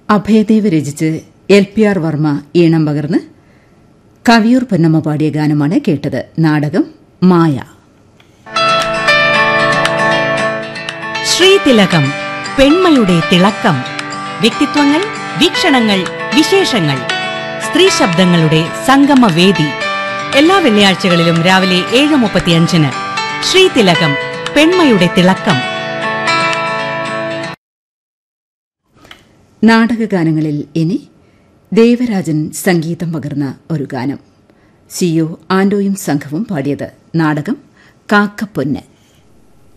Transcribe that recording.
അഭയദേവ് രചിച്ച് L P R Varma ഈണം പകർന്ന് കവിയൂർ പൊന്നമ്മ പാടിയ ഗാനമാണ് കേട്ടത് നാടകം മായ ശ്രീതിലകം പെൺമയുടെ തിളക്കം വ്യക്തിത്വങ്ങൾ വീക്ഷണങ്ങൾ വിശേഷങ്ങൾ സ്ത്രീ ശബ്ദങ്ങളുടെ സംഗമവേദി എല്ലാ വെള്ളിയാഴ്ചകളിലും രാവിലെ ഏഴ് മുപ്പത്തിയഞ്ചിന് ശ്രീതിലകം പെൺമയുടെ തിളക്കം നാടകഗാനങ്ങളിൽ ഇനി ദേവരാജൻ സംഗീതം പകർന്ന ഒരു ഗാനം സിഒ ആൻഡോയും സംഘവും പാടിയത് നാടകം കാക്കപ്പൊന്ന്